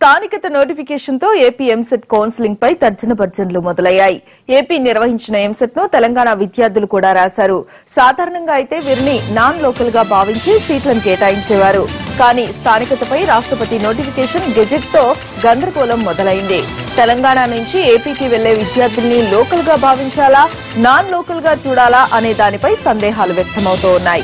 స్థానికత notification తో AP EAMCET counselling పై తర్జన భర్జనలు మొదలయ్యాయి ఏపీ నిర్వహించిన ఎంసెట్ ను తెలంగాణ విద్యార్థులు కూడా రాశారు సాధారణంగా అయితే వీరిని నాన్ లోకల్ గా భావించి సీట్లను కేటాయించేవారు కానీ స్థానికతపై రాష్ట్రపతి నోటిఫికేషన్ గెజెట్ తో గందరగోళం మొదలైంది తెలంగాణ నుంచి ఏపీకి వెళ్లే విద్యార్థుల్ని లోకల్ గా భావించాలా నాన్ లోకల్ గా చూడాలా అనే దానిపై సందేహాలు వ్యక్తమవుతూ ఉన్నాయి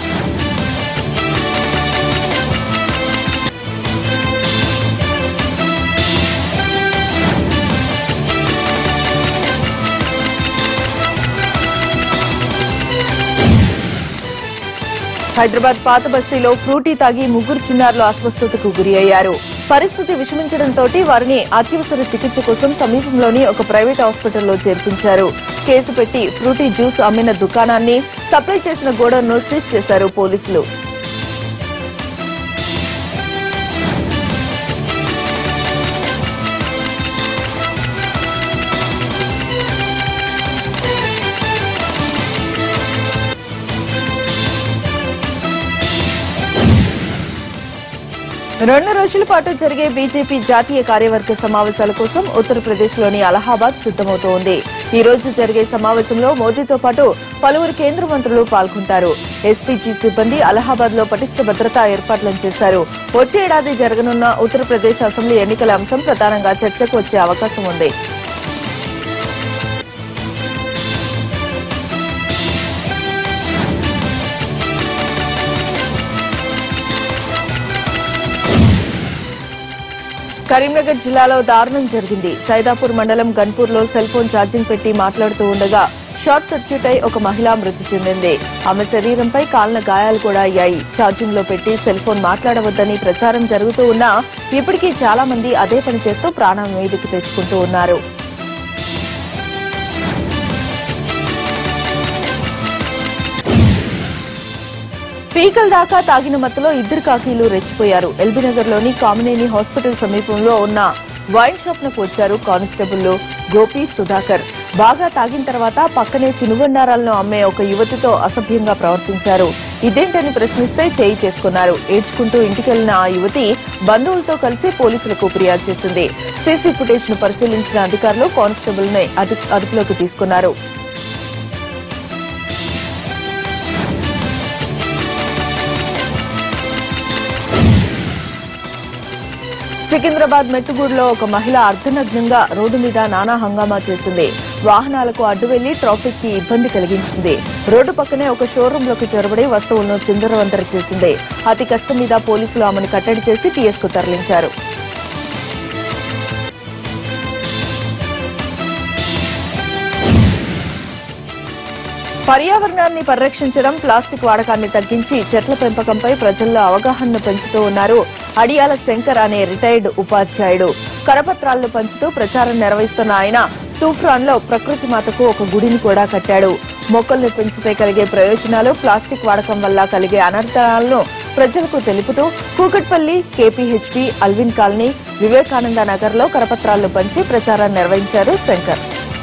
హైదరాబాద్ పాత బస్తీలో ఫ్రూటీ తాగి ముగ్గురు చిన్నారులు అస్వస్థతకు గురి అయ్యారు పరిస్థితి విషమించడంతో వారిని అత్యవసర చికిత్స కోసం సమీపంలోని ఒక ప్రైవేట్ హాస్పిటల్లో చేర్పించారు కేసు పెట్టి ఫ్రూటీ జ్యూస్ అమ్మిన దుకాణాన్ని సప్లై చేసిన గోడౌన్ను సీజ్ చేశారు పోలీసులు రెండు రోజుల పాటు జరిగే బీజేపీ జాతీయ కార్యవర్గ సమావేశాల కోసం ఉత్తరప్రదేశ్లోని అలహాబాద్ సిద్దమవుతోంది ఈ రోజు జరిగే సమావేశంలో మోదీతో పాటు పలువురు కేంద్ర మంత్రులు పాల్గొంటారు ఎస్పీజీ సిబ్బంది అలహాబాద్ లో పటిష్ట భద్రతా ఏర్పాట్లను చేశారు వచ్చే ఏడాది జరగనున్న ఉత్తరప్రదేశ్ అసెంబ్లీ ఎన్నికల అంశం ప్రధానంగా చర్చకు వచ్చే అవకాశం ఉంది కరీంనగర్ జిల్లాలో దారుణం జరిగింది సైదాపూర్ మండలం గన్పూర్లో సెల్ ఫోన్ ఛార్జింగ్ పెట్టి మాట్లాడుతూ ఉండగా షార్ట్ సర్క్యూట్ అయి ఒక మహిళ మృతి చెందింది ఆమె శరీరంపై కాలిన గాయాలు కూడా అయ్యాయి ఛార్జింగ్ లో పెట్టి సెల్ ఫోన్ మాట్లాడవద్దని ప్రచారం జరుగుతూ ఉన్నా ఇప్పటికీ చాలా మంది అదే పని చేస్తూ ప్రాణం మీదకి తెచ్చుకుంటూ ఉన్నారు పీకల దాకా తాగిన మత్తులో ఇద్దరు కాకీలు రెచ్చిపోయారు ఎల్బీనగర్ లోని కామినేని హాస్పిటల్ సమీపంలో ఉన్న వైన్ షాప్ నకు వచ్చారు కానిస్టేబుల్ గోపి సుధాకర్ బాగా తాగిన తర్వాత పక్కనే తినుబండారాలను అమ్మే ఒక యువతితో అసభ్యంగా ప్రవర్తించారు ఇదేంటని ప్రశ్నిస్తే చేయి చేసుకున్నారు ఏడ్చుకుంటూ ఇంటికెళ్లిన ఆ యువతి బంధువులతో కలిసి పోలీసులకు ఫిర్యాదు చేసింది సీసీ ఫుటేజ్ ను పరిశీలించిన అధికారులు కానిస్టేబుల్ ని అదుపులోకి తీసుకున్నారు సికింద్రాబాద్ మెట్టుగూడులో ఒక మహిళ అర్ధనగ్నంగా రోడ్డు మీద నానా హంగామా చేసింది వాహనాలకు అడ్డు వెళ్లి ట్రాఫిక్ కి ఇబ్బంది కలిగించింది రోడ్డు పక్కనే ఒక షోరూమ్ లోకి చొరబడి వస్తువులను చిందరవందర చేసింది అతి కష్టం మీద పోలీసులు ఆమెను కట్టడి చేసి పిఎస్ కు తరలించారు పర్యావరణాన్ని పరిరక్షించడం ప్లాస్టిక్ వాడకాన్ని తగ్గించి చెట్ల పెంపకంపై ప్రజల్లో అవగాహనను పెంచుతూ ఉన్నారు అడియాల శంకర్ అనే రిటైర్డ్ ఉపాధ్యాయుడు కరపత్రాలను పంచుతూ ప్రచారం నిర్వహిస్తున్న ఆయన తూఫ్రాన్ లో ప్రకృతి మాతకు ఒక గుడిని కూడా కట్టాడు మొక్కల్ని పెంచితే కలిగే ప్రయోజనాలు ప్లాస్టిక్ వాడకం వల్ల కలిగే అనర్థాలను ప్రజలకు తెలుపుతూ Kukatpally KPHB Alwyn colony Vivekananda Nagar లో కరపత్రాలను పంచి ప్రచారం నిర్వహించారు శంకర్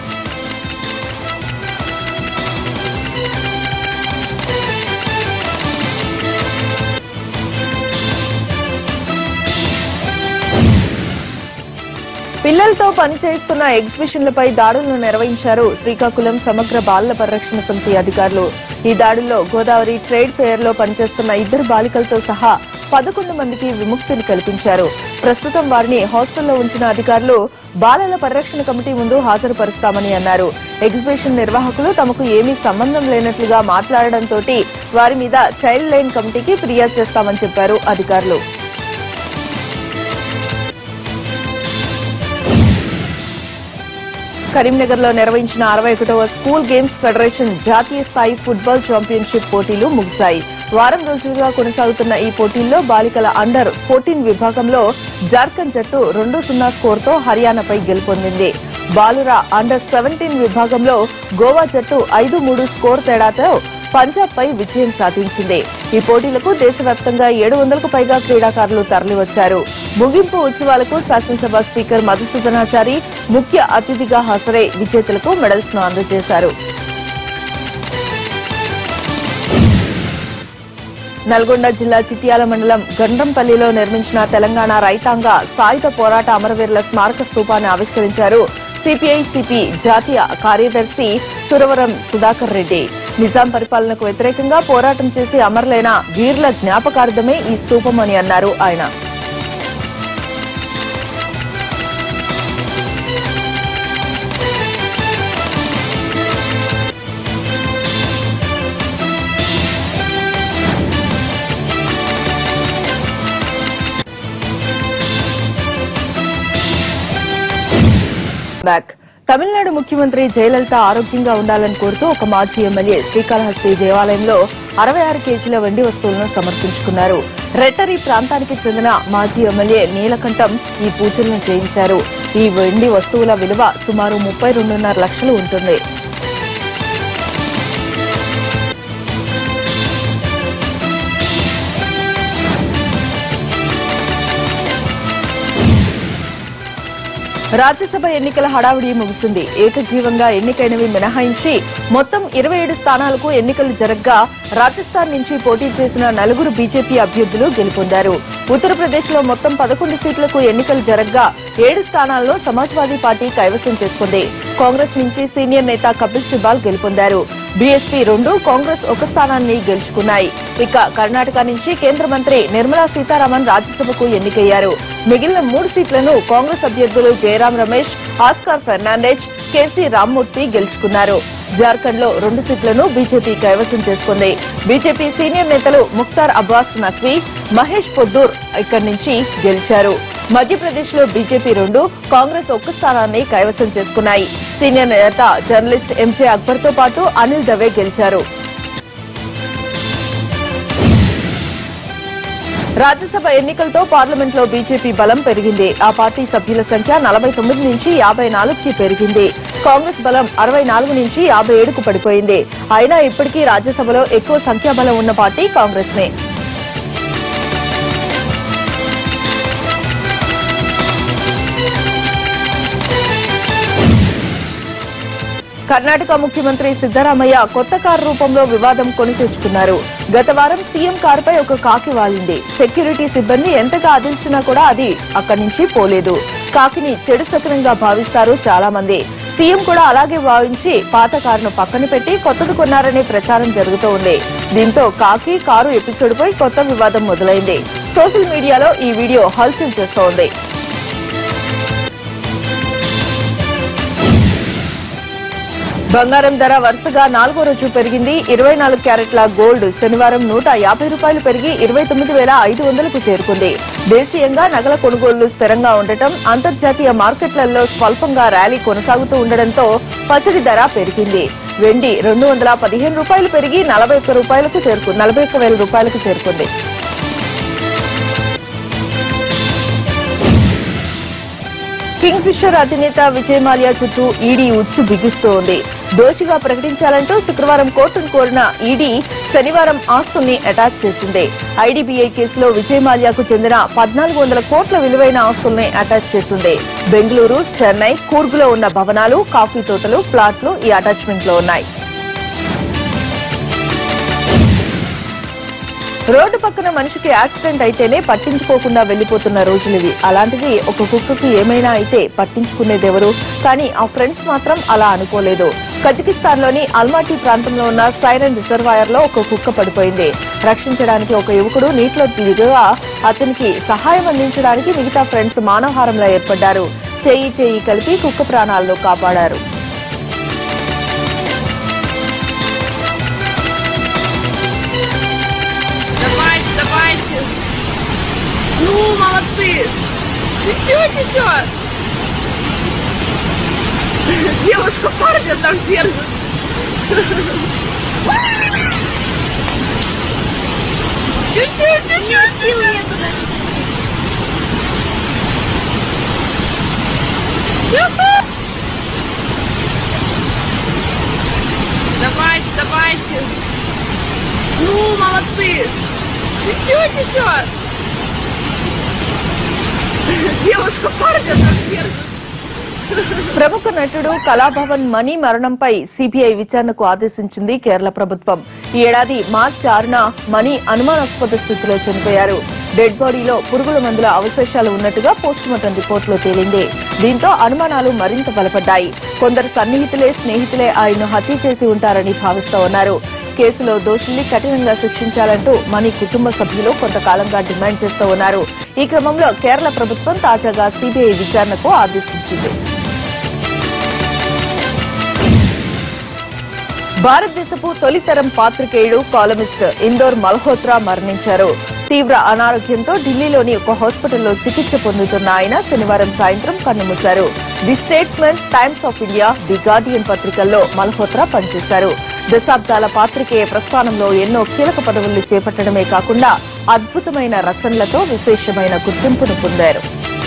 పిల్లలతో పనిచేస్తున్న ఎగ్జిబిషన్లపై దాడులను నిర్వహించారు శ్రీకాకుళం సమగ్ర బాలల పరిరక్షణ సమితి అధికారులు ఈ దాడుల్లో గోదావరి ట్రేడ్ ఫెయిర్ లో పనిచేస్తున్న ఇద్దరు బాలికలతో సహా పదకొండు మందికి విముక్తిని కల్పించారు ప్రస్తుతం వారిని హాస్టల్లో ఉంచిన అధికారులు బాలల పరిరక్షణ కమిటీ ముందు హాజరుపరుస్తామని అన్నారు ఎగ్జిబిషన్ నిర్వాహకులు తమకు ఏమీ సంబంధం లేనట్లుగా మాట్లాడడంతో వారి మీద చైల్డ్ లైన్ కమిటీకి ఫిర్యాదు చేస్తామని చెప్పారు అధికారులు కరీంనగర్ లో నిర్వహించిన అరవై ఒకటవ స్కూల్ గేమ్స్ ఫెడరేషన్ జాతీయ స్థాయి ఫుట్బాల్ ఛాంపియన్షిప్ పోటీలు ముగిశాయి వారం రోజులుగా కొనసాగుతున్న ఈ పోటీల్లో బాలికల అండర్ ఫోర్టీన్ విభాగంలో జార్ఖండ్ జట్టు రెండు సున్నా స్కోర్తో హర్యానాపై గెలుపొందింది బాలుర అండర్ సెవెంటీన్ విభాగంలో గోవా జట్టు ఐదు మూడు స్కోర్ తేడాతో పంజాబ్ పై విజయం సాధించింది ఈ పోటీలకు దేశవ్యాప్తంగా ఏడు వందలకు పైగా క్రీడాకారులు తరలివచ్చారు ముగింపు ఉత్సవాలకు శాసనసభ స్పీకర్ మధుసూదనాచారి ముఖ్య అతిథిగా హాజరై విజేతలకు మెడల్స్ ను అందజేశారు నల్గొండ జిల్లా చిట్యాల మండలం గండ్రంపల్లిలో నిర్మించిన తెలంగాణ రైతాంగ సాయుధ పోరాట అమరవీరుల స్మారక స్తూపాన్ని ఆవిష్కరించారు సిపిఐ సిపి జాతీయ కార్యదర్శి సురవరం సుధాకర్ రెడ్డి నిజాం పరిపాలనకు వ్యతిరేకంగా పోరాటం చేసి అమరులైన వీరుల జ్ఞాపకార్థమే ఈ స్తూపం అని అన్నారు ఆయన బ్యాక్ తమిళనాడు ముఖ్యమంత్రి జయలలిత ఆరోగ్యంగా ఉండాలని కోరుతూ ఒక మాజీ ఎమ్మెల్యే శ్రీకాళహస్తి దేవాలయంలో అరవై ఆరు కేజీల వెండి వస్తువులను సమర్పించుకున్నారు రెట్టరి ప్రాంతానికి చెందిన మాజీ ఎమ్మెల్యే నీలకంఠం ఈ పూజలను చేయించారు ఈ వెండి వస్తువుల విలువ సుమారు ముప్పై రెండున్నర లక్షలు ఉంటుంది రాజ్యసభ ఎన్నికల హడావుడి ముగిసింది ఏకగ్రీవంగా ఎన్నికైనవి మినహాయించి మొత్తం ఇరవై ఏడు స్థానాలకు ఎన్నికలు జరగ్గా రాజస్థాన్ నుంచి పోటీ చేసిన నలుగురు బీజేపీ అభ్యర్థులు గెలుపొందారు ఉత్తరప్రదేశ్ లో మొత్తం పదకొండు సీట్లకు ఎన్నికలు జరగ్గా ఏడు స్థానాల్లో సమాజ్వాదీ పార్టీ కైవసం చేసుకుంది కాంగ్రెస్ నుంచి సీనియర్ నేత కపిల్ సిబాల్ గెలుపొందారు బీఎస్పీ రెండు కాంగ్రెస్ ఒక స్థానాన్ని గెలుచుకున్నాయి ఇక కర్ణాటక నుంచి కేంద్ర మంత్రి నిర్మలా సీతారామన్ రాజ్యసభకు ఎన్నికయ్యారు మిగిలిన మూడు సీట్లను కాంగ్రెస్ అభ్యర్థులు Jairam Ramesh Oscar Fernandes KC Rammurthy గెలుచుకున్నారు జార్ఖండ్ లో రెండు సీట్లను బీజేపీ కైవసం చేసుకుంది బీజేపీ సీనియర్ నేతలు ముక్తార్ అబ్బాస్ నఖ్వీ మహేష్ పొద్దూర్ ఇక్కడి నుంచి గెలిచారు మధ్యప్రదేశ్ లో బీజేపీ రెండు కాంగ్రెస్ ఒక్క స్థానాన్ని కైవసం చేసుకున్నాయి సీనియర్ నేత జర్నలిస్ట్ ఎంజే అక్బర్ తో పాటు అనిల్ దవే గెలిచారు రాజ్యసభ ఎన్నికలతో పార్లమెంట్ లో బీజేపీ బలం పెరిగింది ఆ పార్టీ సభ్యుల సంఖ్య నలభై తొమ్మిది నుంచి యాభై నాలుగుకి పెరిగింది కాంగ్రెస్ బలం అరవై నాలుగు నుంచి యాభై ఏడుకు పడిపోయింది అయినా ఇప్పటికీ రాజ్యసభలో ఎక్కువ సంఖ్యాబలం ఉన్న పార్టీ కాంగ్రెస్ నే కర్ణాటక ముఖ్యమంత్రి సిద్దరామయ్య కొత్త కారు రూపంలో వివాదం కొని తెచ్చుకున్నారు గత వారం సీఎం కారుపై ఒక కాకి వాలింది సెక్యూరిటీ సిబ్బంది ఎంతగా అదిల్చినా కూడా అది అక్కడి నుంచి పోలేదు కాకిని చెడు శకునంగా భావిస్తారు చాలా మంది సీఎం కూడా అలాగే భావించి పాత కారును పక్కన పెట్టి కొత్తది కొన్నారనే ప్రచారం జరుగుతూ ఉంది దీంతో కాకి కారు ఎపిసోడ్పై కొత్త వివాదం మొదలైంది సోషల్ మీడియాలో ఈ వీడియో హల్చల్ చేస్తోంది బంగారం ధర వరుసగా నాలుగో రోజు పెరిగింది ఇరవై నాలుగు క్యారెట్ల గోల్డ్ శనివారం నూట యాభై రూపాయలు పెరిగి ఇరవై తొమ్మిది వేల ఐదు వందలకు చేరుకుంది దేశీయంగా నగల కొనుగోళ్లు స్థిరంగా ఉండటం అంతర్జాతీయ మార్కెట్లలో స్వల్పంగా ర్యాలీ కొనసాగుతూ ఉండడంతో పసిడి ధర పెరిగింది వెండి రెండు వందల పదిహేను రూపాయలు పెరిగి నలభై ఒక్క రూపాయలకు చేరుకుంది నలభై ఒక్క వేల రూపాయలకు చేరుకుంది కింగ్ ఫిషర్ అధినేత విజయ్ మాల్యా చుట్టూ ఈడీ ఉచ్చు బిగిస్తోంది దోషిగా ప్రకటించాలంటూ శుక్రవారం కోర్టును కోరిన ఈడీ శనివారం ఆస్తుల్ని అటాచ్ చేసింది ఐడీబీఐ కేసులో విజయ్ మాల్యాకు చెందిన పద్నాలుగు వందల కోట్ల విలువైన ఆస్తుల్ని అటాచ్ చేసింది బెంగళూరు చెన్నై కూర్గులో ఉన్న భవనాలు కాఫీ తోటలు ప్లాట్లు ఈ అటాచ్మెంట్ లో ఉన్నాయి రోడ్డు పక్కన మనిషికి యాక్సిడెంట్ అయితేనే పట్టించుకోకుండా వెళ్లిపోతున్న రోజులివి అలాంటిది ఒక కుక్కకు ఏమైనా అయితే పట్టించుకునేదెవరు కానీ ఆ ఫ్రెండ్స్ మాత్రం అలా అనుకోలేదు కజకిస్తాన్లోని అల్మాటీ ప్రాంతంలో ఉన్న సైరన్ రిజర్వాయర్ లో ఒక కుక్క పడిపోయింది రక్షించడానికి ఒక యువకుడు నీటిలో దిగగా అతనికి సహాయం అందించడానికి మిగతా ఫ్రెండ్స్ మానవహారంలో ఏర్పడ్డారు చేయి చేయి కలిపి కుక్క ప్రాణాలను కాపాడారు Давайте, давайте. Ну, молодцы. Чуть-чуть еще. Девушка парня там держит. Чуть-чуть, чуть-чуть. Сил нету Давайте, давайте. Ну, молодцы. Чуть-чуть еще. Девушка парня там держит. ప్రముఖ నటుడు కళాభవన్ మణి మరణంపై సిబిఐ విచారణకు ఆదేశించింది కేరళ ప్రభుత్వం ఈ ఏడాది మార్చి ఆరున మణి అనుమానాస్పద స్థితిలో చనిపోయారు డెడ్ బాడీలో పురుగుల మందుల అవశేషాలు ఉన్నట్టుగా పోస్టుమార్టం రిపోర్టులో తేలింది దీంతో అనుమానాలు మరింత బలపడ్డాయి కొందరు సన్నిహితులే స్నేహితులే ఆయన్ను హత్య చేసి ఉంటారని భావిస్తూ ఉన్నారు కేసులో దోషుల్ని కఠినంగా శిక్షించాలంటూ మణి కుటుంబ సభ్యులు కొంతకాలంగా డిమాండ్ చేస్తూ ఉన్నారు ఈ క్రమంలో కేరళ ప్రభుత్వం తాజాగా సిబిఐ విచారణకు ఆదేశించింది భారతదేశపు తొలితరం పాత్రికేయుడు కాలమిస్ట్ ఇందోర్ మల్హోత్రా మరణించారు తీవ్ర అనారోగ్యంతో ఢిల్లీలోని ఒక హాస్పిటల్లో చికిత్స పొందుతున్న ఆయన శనివారం సాయంత్రం కన్నుమూశారు the Statesman Times of India the Guardian పత్రికల్లో మల్హోత్రా పనిచేశారు దశాబ్దాల పాత్రికేయ ప్రస్థానంలో ఎన్నో కీలక పదవుల్ని చేపట్టడమే కాకుండా అద్భుతమైన రచనలతో విశేషమైన గుర్తింపును పొందారు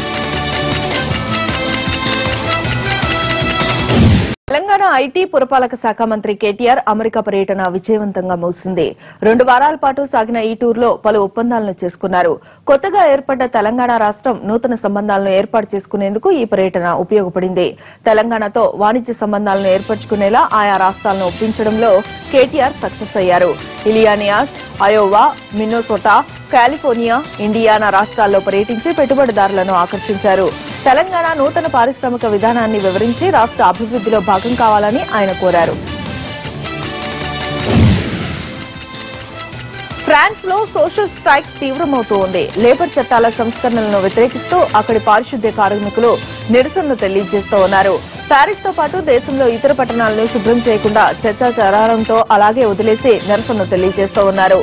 తెలంగాణ ఐటీ పురపాలక శాఖ మంత్రి కేటీఆర్ అమెరికా పర్యటన విజయవంతంగా ముగిసింది రెండు వారాల పాటు సాగిన ఈ టూర్లో పలు ఒప్పందాలను చేసుకున్నారు కొత్తగా ఏర్పడ్డ తెలంగాణ రాష్ట్రం నూతన సంబంధాలను ఏర్పాటు చేసుకునేందుకు ఈ పర్యటన ఉపయోగపడింది తెలంగాణతో వాణిజ్య సంబంధాలను ఏర్పరచుకునేలా ఆయా రాష్ట్రాలను ఒప్పించడంలో కేటీఆర్ సక్సెస్ అయ్యారు Illinois Iowa Minnesota California Indiana రాష్ట్రాల్లో పర్యటించి పెట్టుబడిదారులను ఆకర్షించారు తెలంగాణ నూతన పారిశ్రామిక విధానాన్ని వివరించి రాష్ట్ర అభివృద్ధిలో భాగం కావాలని ఆయన కోరారు ఫ్రాన్స్ లో సోషల్ స్ట్రైక్ తీవ్రమవుతూ ఉంది లేబర్ చట్టాల సంస్కరణలను వ్యతిరేకిస్తూ అక్కడి పారిశుద్ధ్య కార్మికులు నిరసనలు తెలియజేస్తూ ఉన్నారు ప్యారిస్ తో పాటు దేశంలో ఇతర పట్టణాలను శుభ్రం చేయకుండా చెత్త తరారంతో అలాగే వదిలేసి నిరసనలు తెలియజేస్తూ ఉన్నారు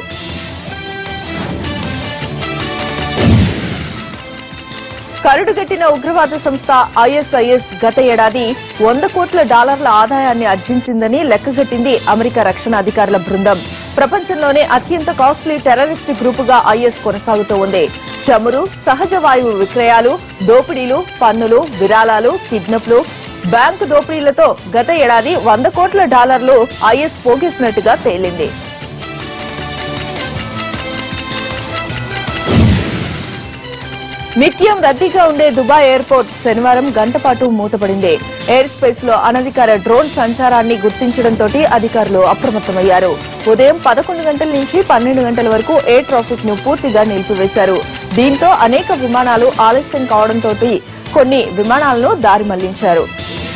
కరుడుగట్టిన ఉగ్రవాద సంస్థ ఐఎస్ఐఎస్ గత ఏడాది వంద కోట్ల డాలర్ల ఆదాయాన్ని ఆర్జించిందని లెక్కగట్టింది అమెరికా రక్షణ అధికారుల బృందం ప్రపంచంలోనే అత్యంత కాస్ట్లీ టెర్రరిస్ట్ గ్రూపుగా ఐఎస్ కొనసాగుతూ ఉంది చమురు సహజ వాయువు విక్రయాలు దోపిడీలు పన్నులు విరాళాలు కిడ్నాప్లు బ్యాంకు దోపిడీలతో గత ఏడాది వంద కోట్ల డాలర్లు ఐఎస్ పోగేసినట్టుగా తేలింది నిత్యం రద్దీగా ఉండే దుబాయ్ ఎయిర్పోర్ట్ శనివారం గంట పాటు మూతపడింది ఎయిర్ స్పేస్ లో అనధికార డ్రోన్ సంచారాన్ని గుర్తించడంతో అధికారులు అప్రమత్తమయ్యారు ఉదయం పదకొండు గంటల నుంచి పన్నెండు గంటల వరకు ఎయిర్ ట్రాఫిక్ ను పూర్తిగా నిలిపివేశారు దీంతో అనేక విమానాలు ఆలస్యం కావడంతో కొన్ని విమానాలను దారి మళ్లించారు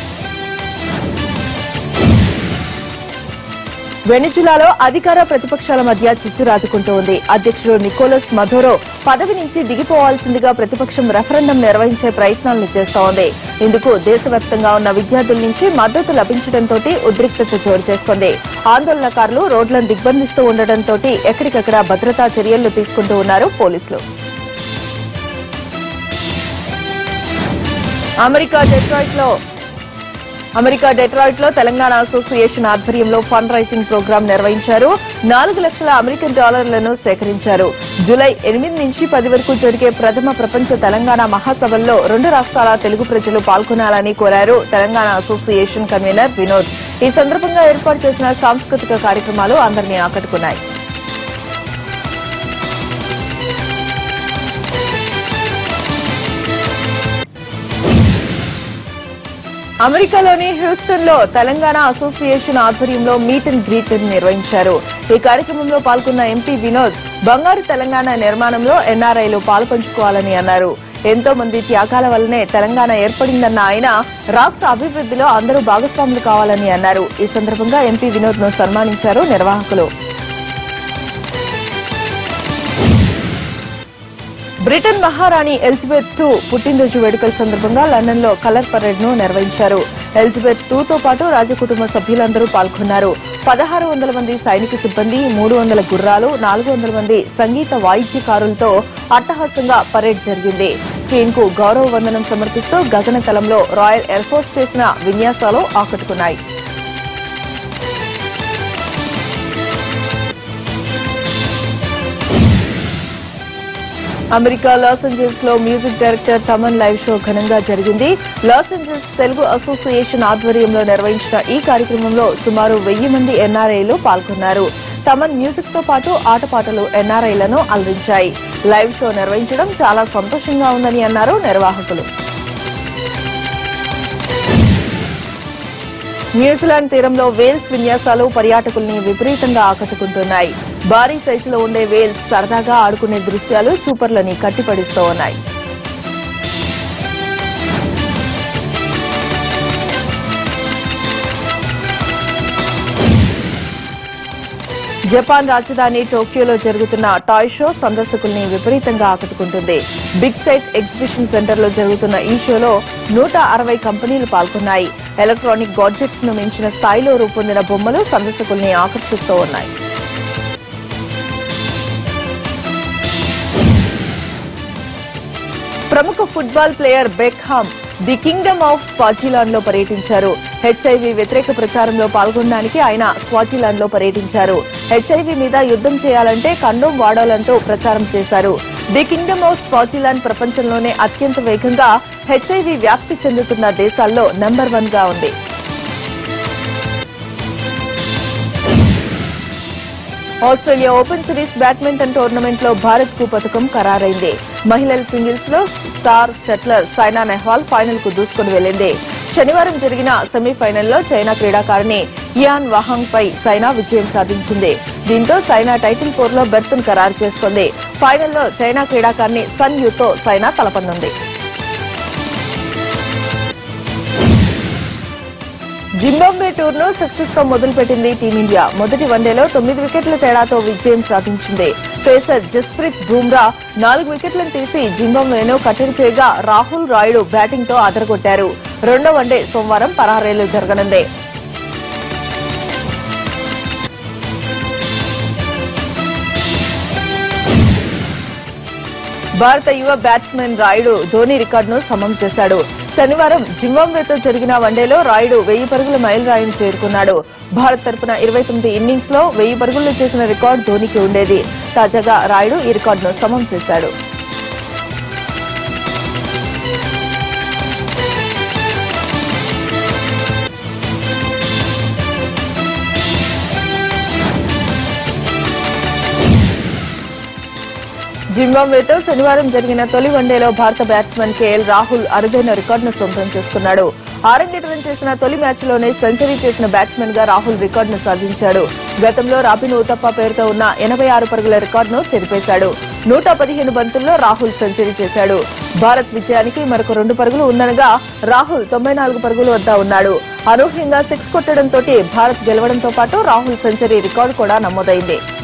వెనిజులాలో అధికార ప్రతిపక్షాల మధ్య చిచ్చు రాజుకుంటూ ఉంది అధ్యక్షుడు నికోలస్ మధోరో పదవి నుంచి దిగిపోవాల్సిందిగా ప్రతిపక్షం రెఫరెండం నిర్వహించే ప్రయత్నాలను చేస్తోంది ఇందుకు దేశవ్యాప్తంగా ఉన్న విద్యార్థుల నుంచి మద్దతు లభించడంతో ఉద్రిక్తత చోటు చేసుకుంది ఆందోళనకారులు రోడ్లను దిగ్బంధిస్తూ ఉండటంతో ఎక్కడికక్కడ భద్రతా చర్యలు తీసుకుంటూ ఉన్నారు పోలీసులు అమెరికా డెట్రాయిట్ లో అమెరికా డెట్రాయిట్ లో తెలంగాణ అసోసియేషన్ ఆధ్వర్యంలో ఫండ్ రైజింగ్ ప్రోగ్రాం నిర్వహించారు నాలుగు లక్షల అమెరికన్ డాలర్లను సేకరించారు జూలై ఎనిమిది నుంచి పది వరకు జరిగే ప్రథమ ప్రపంచ తెలంగాణ మహాసభల్లో రెండు రాష్ట్రాల తెలుగు ప్రజలు పాల్గొనాలని కోరారు తెలంగాణ అసోసియేషన్ కన్వీనర్ వినోద్ ఈ సందర్భంగా ఏర్పాటు చేసిన సాంస్కృతిక కార్యక్రమాలు అందరినీ ఆకట్టుకున్నాయి అమెరికాలోని హ్యూస్టన్ లో తెలంగాణ అసోసియేషన్ ఆధ్వర్యంలో మీట్ అండ్ గ్రీట్ నిర్వహించారు ఈ కార్యక్రమంలో పాల్గొన్న ఎంపీ వినోద్ బంగారు తెలంగాణ నిర్మాణంలో ఎన్ఆర్ఐలు పాల్పంచుకోవాలని అన్నారు ఎంతో మంది త్యాగాల వల్లనే తెలంగాణ ఏర్పడిందన్న ఆయన రాష్ట్ర అభివృద్ధిలో అందరూ భాగస్వాములు కావాలని అన్నారు ఈ సందర్భంగా ఎంపీ వినోద్ ను సన్మానించారు నిర్వాహకులు బ్రిటన్ మహారాణి ఎలిజబెత్ టూ పుట్టినరోజు వేడుకల సందర్భంగా లండన్ లో కలర్ పరేడ్ ను నిర్వహించారు ఎలిజబెత్ టూ తో పాటు రాజకుటుంబ సభ్యులందరూ పాల్గొన్నారు పదహారు వందల మంది సైనిక సిబ్బంది మూడు వందల గుర్రాలు నాలుగు వందల మంది సంగీత వాయిద్యకారులతో అట్టహాసంగా పరేడ్ జరిగింది క్వీన్ కు గౌరవ వందనం సమర్పిస్తూ గగనతలంలో రాయల్ ఎయిర్ ఫోర్స్ చేసిన విన్యాసాలు ఆకట్టుకున్నాయి అమెరికా లాస్ ఏంజల్స్ లో music director Thaman live show ఘనంగా జరిగింది లాస్ ఏంజల్స్ తెలుగు అసోసియేషన్ ఆధ్వర్యంలో నిర్వహించిన ఈ కార్యక్రమంలో సుమారు వెయ్యి మంది ఎన్ఆర్ఐలు పాల్గొన్నారు తమన్ మ్యూజిక్ తో పాటు ఆటపాటలు ఎన్ఆర్ఐలను అలరించాయి లైవ్ షో నిర్వహించడం చాలా సంతోషంగా ఉందని అన్నారు నిర్వాహకులు న్యూజిలాండ్ తీరంలో వేల్స్ విన్యాసాలు పర్యాటకుల్ని విపరీతంగా ఆకట్టుకుంటున్నాయి భారీ సైజులో ఉండే వేల్స్ సరదాగా ఆడుకునే దృశ్యాలు చూపర్లని కట్టిపడిస్తూ ఉన్నాయి జపాన్ రాజధాని టోక్యోలో జరుగుతున్న టాయ్ షో సందర్శకుల్ని విపరీతంగా ఆకట్టుకుంటుంది బిగ్ సైట్ ఎగ్జిబిషన్ సెంటర్ లో జరుగుతున్న ఈ షోలో నూట అరవై కంపెనీలు పాల్గొన్నాయి ఎలక్ట్రానిక్ గాడ్జెట్స్ ను మించిన స్థాయిలో రూపొందిన బొమ్మలు సందర్శకుల్ని ఆకర్షిస్తూ ఉన్నాయి ప్రముఖ football player Beckham the Kingdom of Swaziland లో పర్యటించారు హెచ్ఐవి వ్యతిరేక ప్రచారంలో పాల్గొనడానికి ఆయన స్వాజిలాండ్ లో పర్యటించారు హెచ్ఐవి మీద యుద్ధం చేయాలంటే కండోం వాడాలంటూ ప్రచారం చేశారు ది కింగ్డమ్ ఆఫ్ స్వాజిలాండ్ ప్రపంచంలోనే అత్యంత వేగంగా హెచ్ఐవి వ్యాప్తి చెందుతున్న దేశాల్లో నెంబర్ వన్ గా ఉంది Australia Open series badminton tournament లో భారత్ కు పథకం ఖరారైంది మహిళల సింగిల్స్ లో star shuttler Saina Nehwal final కు దూసుకుని వెళ్లింది శనివారం జరిగిన సెమీఫైనల్లో చైనా క్రీడాకారిణి ఇయాన్ వాహాంగ్ పై సైనా విజయం సాధించింది దీంతో సైనా టైటిల్ పోర్లో బెర్త్ను ఖరారు చేసుకుంది ఫైనల్లో చైనా క్రీడాకారిణి సన్ యూతో సైనా తలపనుంది జింబాబ్వే టూర్ ను సక్సెస్ తో మొదలుపెట్టింది టీమిండియా మొదటి వన్డేలో తొమ్మిది వికెట్ల తేడాతో విజయం సాధించింది పేసర్ జస్ప్రీత్ బుమ్రా నాలుగు వికెట్లను తీసి జింబాబ్వేను కట్టడి చేయగా రాహుల్ రాయుడు బ్యాటింగ్ తో అదరగొట్టారు రెండో వన్డే సోమవారం పరారేలో జరగనుంది భారత యువ బ్యాట్స్మెన్ రాయుడు ధోని రికార్డును సమం చేశాడు శనివారం జింబాబ్వేతో జరిగిన వన్డేలో రాయుడు వెయ్యి పరుగుల మైల్ రాయిని చేరుకున్నాడు భారత్ తరపున ఇరవై తొమ్మిది ఇన్నింగ్స్ లో వెయ్యి పరుగులు చేసిన రికార్డు ధోనికి ఉండేది తాజాగా రాయుడు ఈ రికార్డును సమం చేశాడు జింబాబ్వేతో శనివారం జరిగిన తొలి వన్డేలో భారత బ్యాట్స్మెన్ కేఎల్ రాహుల్ అరుదైన రికార్డును సొంతం చేసుకున్నాడు ఆరంగేట్రం చేసిన తొలి మ్యాచ్లోనే సెంచరీ చేసిన బ్యాట్స్మెన్ గా రాహుల్ రికార్డును సాధించాడు గతంలో రాబిన్ ఊతప్ప పేరుతో ఉన్న ఎనభై ఆరు పరుగుల రికార్డును చెరిపేశాడు నూట పదిహేను బంతుల్లో రాహుల్ సెంచరీ చేశాడు భారత్ విజయానికి మరొక రెండు పరుగులు ఉందనగా రాహుల్ తొంభై నాలుగు పరుగుల వద్ద ఉన్నాడు అనూహ్యంగా సిక్స్ కొట్టడంతో భారత్ గెలవడంతో పాటు రాహుల్ సెంచరీ రికార్డు కూడా నమోదైంది